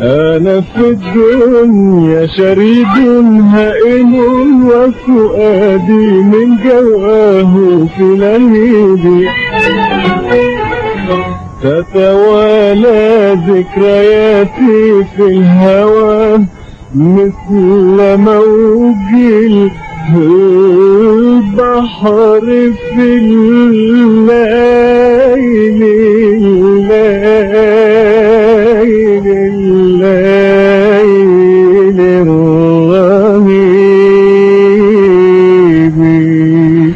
أنا في الدنيا شريد هائم وفؤادي من جواه في لهيبي تتوالى ذكرياتي في الهوى مثل موج البحر في الليل الليل الليل الرهيب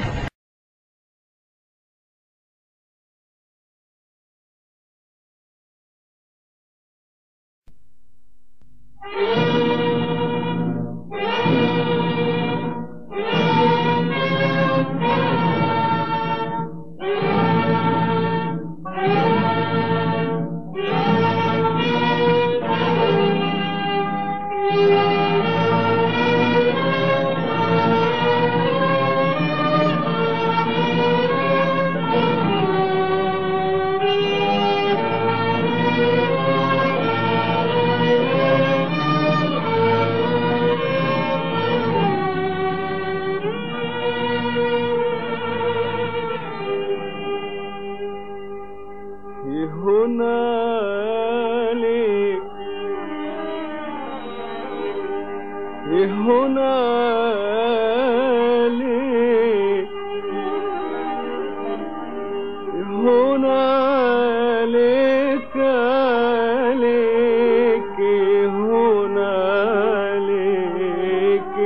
هنالك هنالك هنالك لك هنالك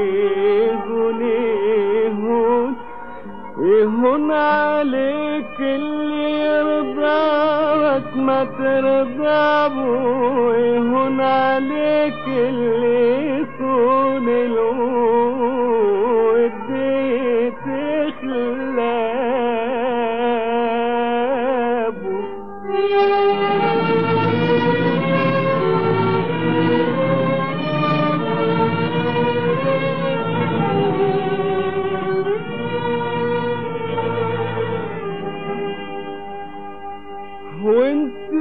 هنيهون يهون عليك اللي يرضاك ما ترضى ابوه يهون عليك اللي يكون الود تخلابه وانت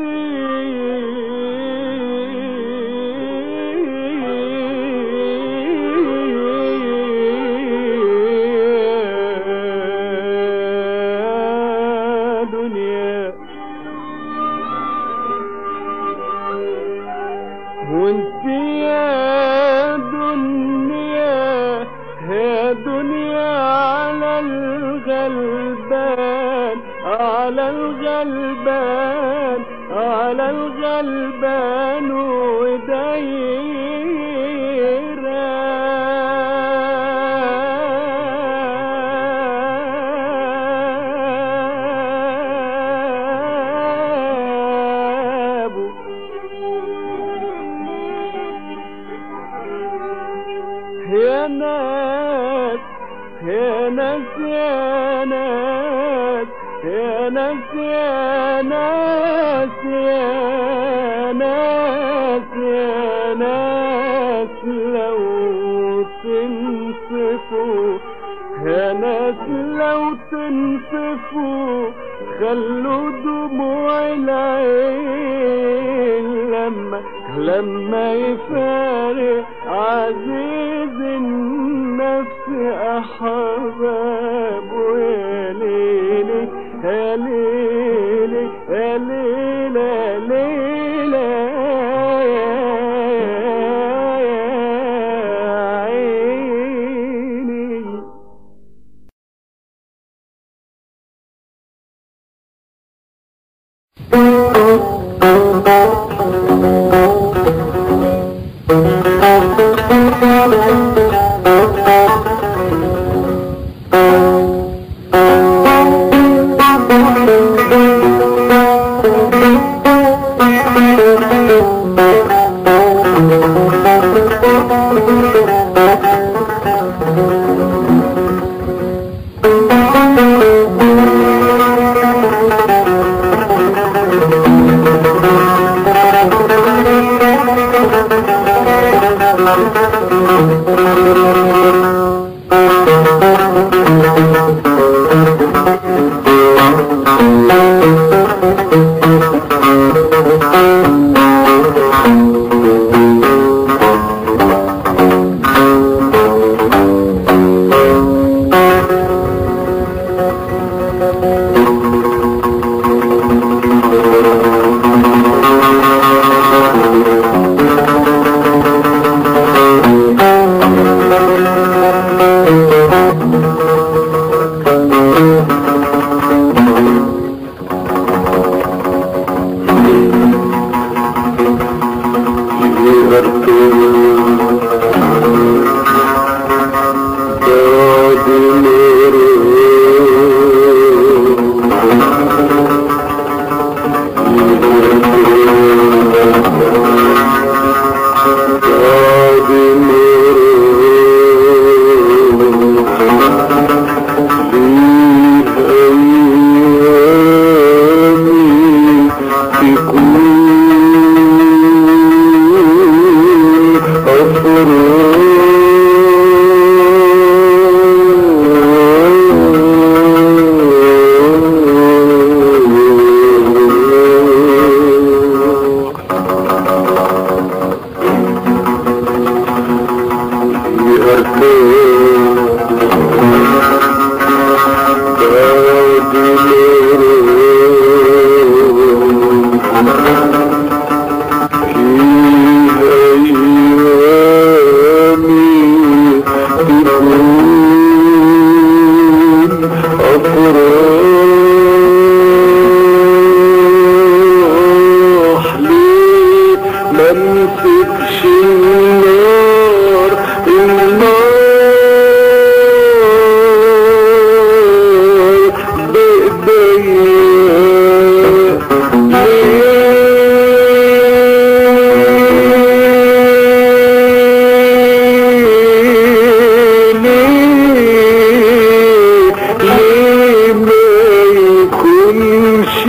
دنيا وانت يا دنيا يا دنيا على الغلبان على الغلبان على الغلبان ودايره يا ناس يا ناس يا ناس يا ناس يا ناس يا ناس يا ناس لو تنصفوا يا ناس لو تنصفوا خلوا دموع العين لما لما يفارق عزيز النفس أحبابه يا ليلي يا ليلي يا ليلي يا ليلي يا عيني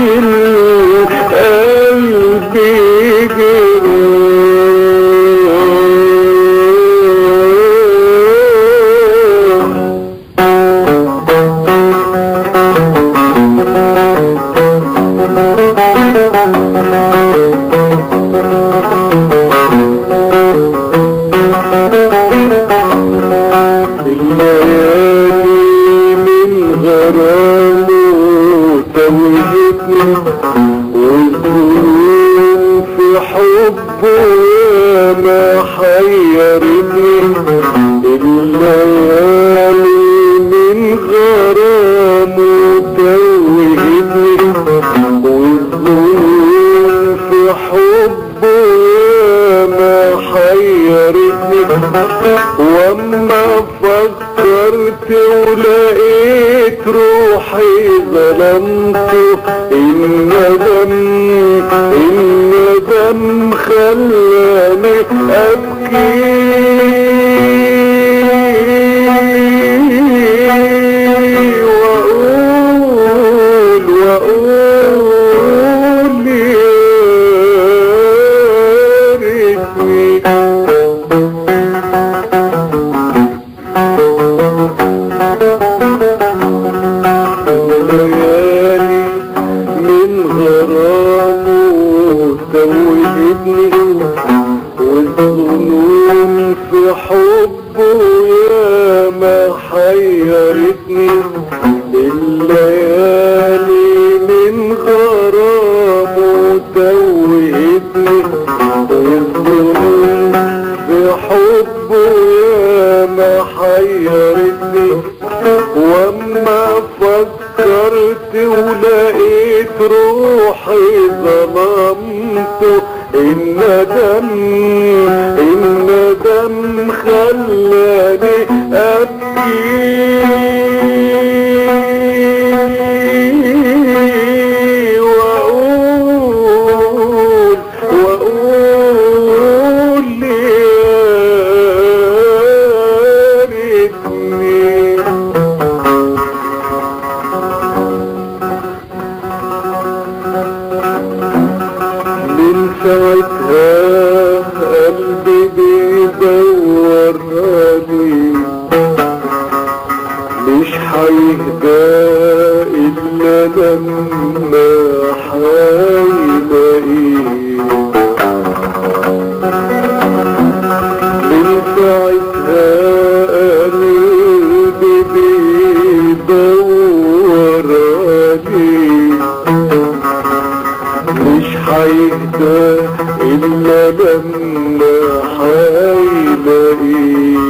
القلب جروح الليالي من غرامه توهتني والظنون في حبه ما حيرتني الليالي من غرامه توهتني والظنون في حبه ما حيرتني واما فكرت ولقيت روحي ظلمته الندم الندم خلاني ابكي واقول واقول يا ريتني الليالي من غرامه توهتني والظنون في حبه يا ما حيرتني الليالي من غرامه توهتني والظنون في حبه يا ما حيرتني واما فكرت ولقيت روحي ظلمته الندم الندم خلاني ابكي واقول واقول يا ريتني من ساعتها قلبي بيدور عليه مش هيهدى إلا لما هيلاقيه من ساعتها قلبي بيدور عليه مش هيهدى إلا لما هيلاقيه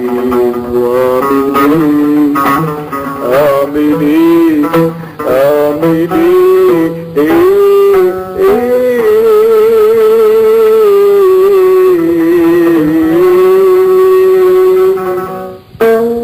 وأعمل إيه أعمل إيه أعمل إيه إيه إيه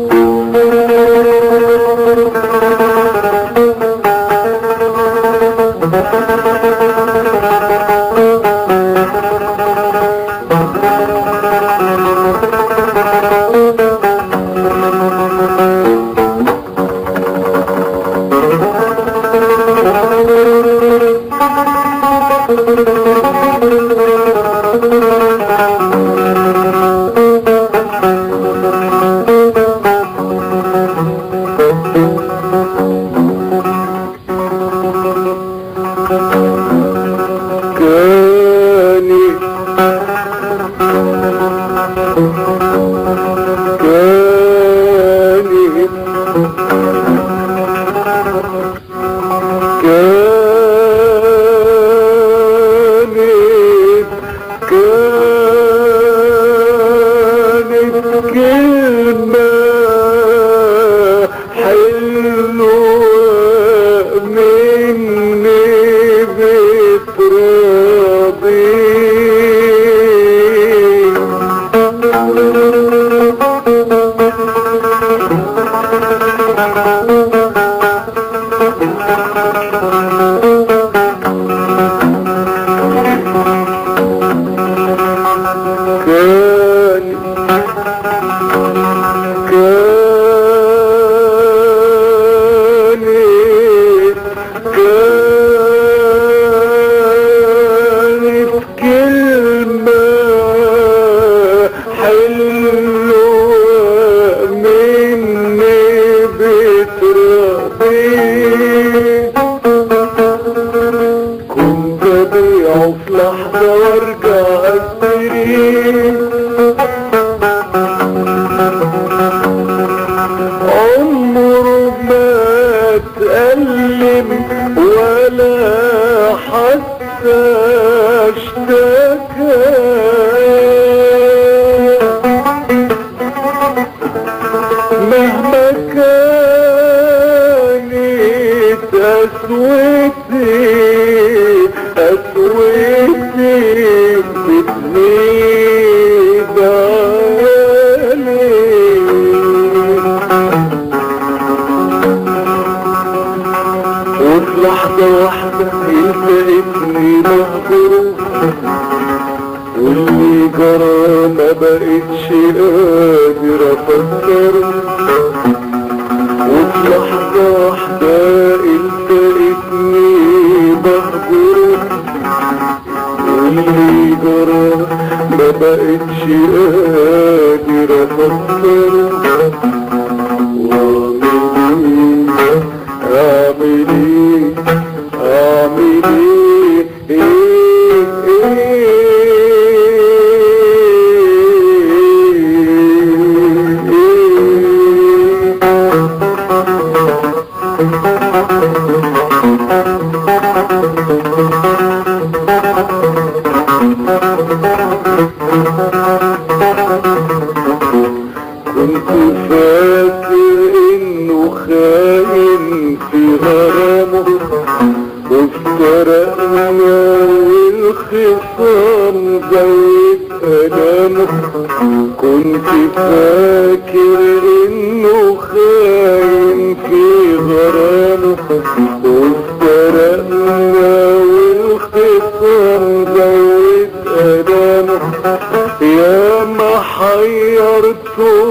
كاني كاني كانت كانت كلمة حلوة مني وفي لحظة وارجع اشتريك عمره ما تألم ولا حتى اشتكى مهما كانت قسوتي قسوتي بتزيد عليك وفي لحظة واحدة لقيتني مهجور واللي جرى ما بقتش قادر افكر وفي لحظة واحدة لقيتني مهجور واللي جرى ما بقتش قادر افكر واعمل ايه اعمل ايه اعمل ايه كنت فاكر انه خاين في غرامه وافترقنا والخصام زود كلامه كنت فاكر انه خاين في غرامه وافترقنا والخصام زود كلامه يا ما حيرته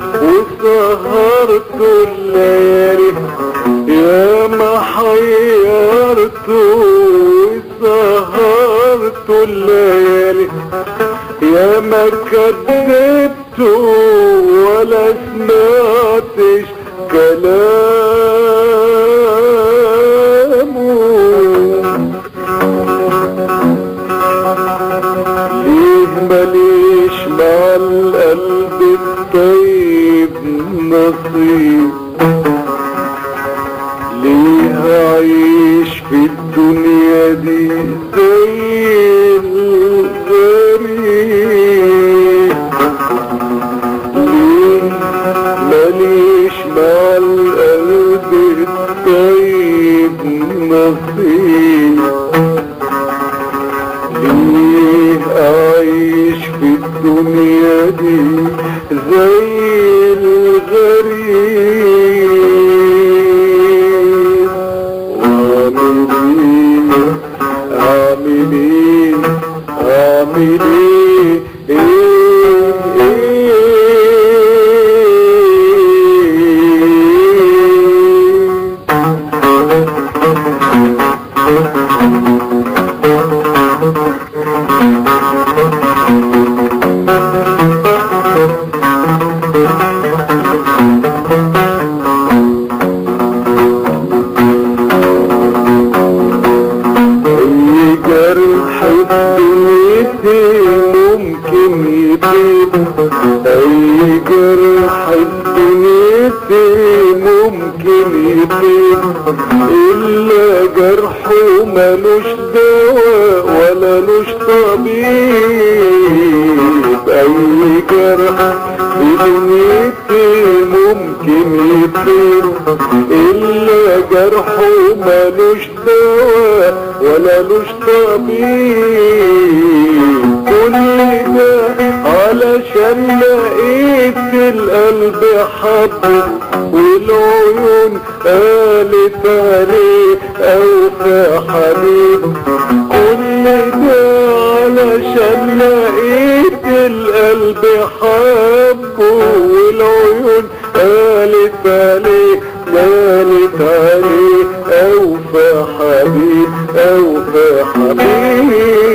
وسهرته الليالي يا ما حيرته وسهرته الليالي يا ما كذبته ولا سمعتش كلامه ليه ماليش مع القلب الطيب نصيب ليه عايش في الدنيا دي زي الغريب ليه ماليش مع القلب الطيب نصيب ليه أعيش في الدنيا دي زي الغريب وأعمل إيه أعمل إيه أعمل إيه إيه إيه اي جرح بدنيتي ممكن يطيب اي جرح بدنيتي ممكن يطيب الا جرحه ملوش دواء ولا لوش طبيب اي جرح بدنيتي ممكن يطيب الا جرحه ملوش دواء ولا لوش طبيب كل ده علشان لقيت القلب حبه والعيون قالت عليه اوفى حبيب كل ده علشان لقيت القلب حبه والعيون قالت عليه قالت عليه اوفى حبيب اوفى حبيب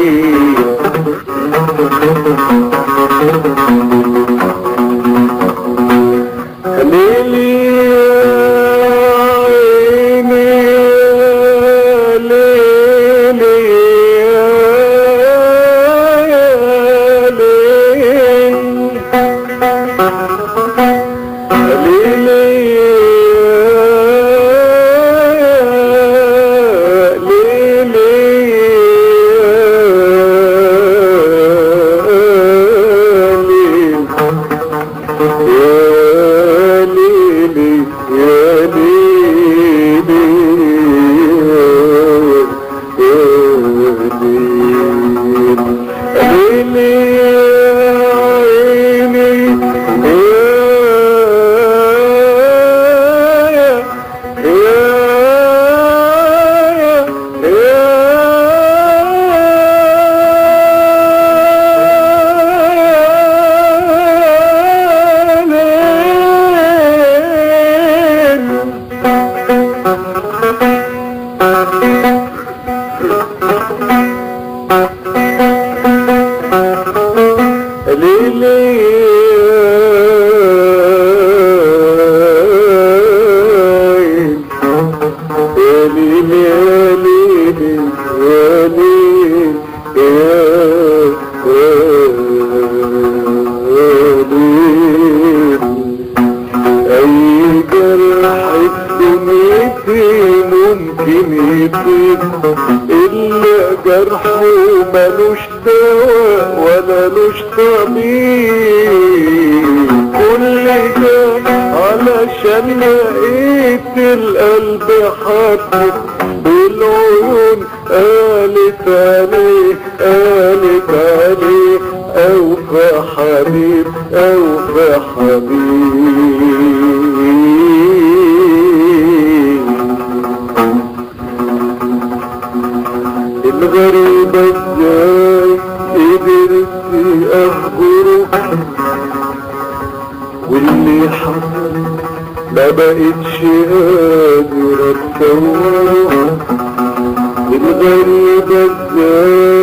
ليلي يا عيني يا ليلي يا ليلي يا عيني أي جرح دنيتي ممكن يطيب إلا جرحه ملوش دواء ولا لوش طبيب كل ده علشان لقيت القلب حاطط بالعيون قالت عليه قالت عليه أوفى حبيب أوفى حبيب الغريبة ازاي قدرت اخبره واللي حصل ما بقتش قادر اتصوره الغريبة ازاي